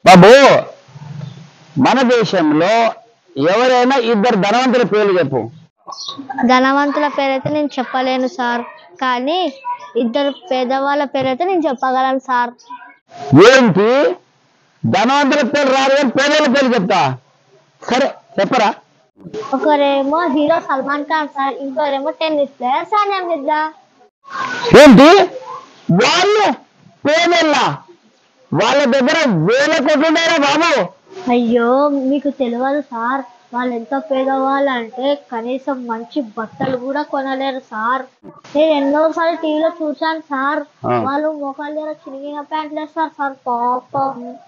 బాబు మన దేశంలో ఎవరైనా ఇద్దరు ధనవంతుల పేర్లు చెప్పు ధనవంతుల పేరైతే నేను చెప్పలేను సార్ కానీ ఇద్దరు పేదవాళ్ళ పేరైతే నేను చెప్పగలను సార్ ఏంటి ధనవంతుల పేరు రాదు కానీ పేదల పేరు చెప్తా సరే చెప్పరా ఒకరేమో హీరో సల్మాన్ ఖాన్ సార్ ఇంకోరేమో టెన్నిస్ ప్లేయర్ సానియా మిర్జా ఏంటి వాళ్ళు పేదల వాళ్ళ దగ్గర వేల కోట్లు ఉన్నారా బాబు అయ్యో మీకు తెలియదు సార్ వాళ్ళు ఎంత పేదవాళ్ళు అంటే కనీసం మంచి బట్టలు కూడా కొనలేరు సార్ నేను ఎన్నోసార్లు టీవీలో చూశాను సార్ ఆ. వాళ్ళు మొక్కల దగ్గర చిరిగిన ప్యాంట్లు వేస్తారు సార్ పాపం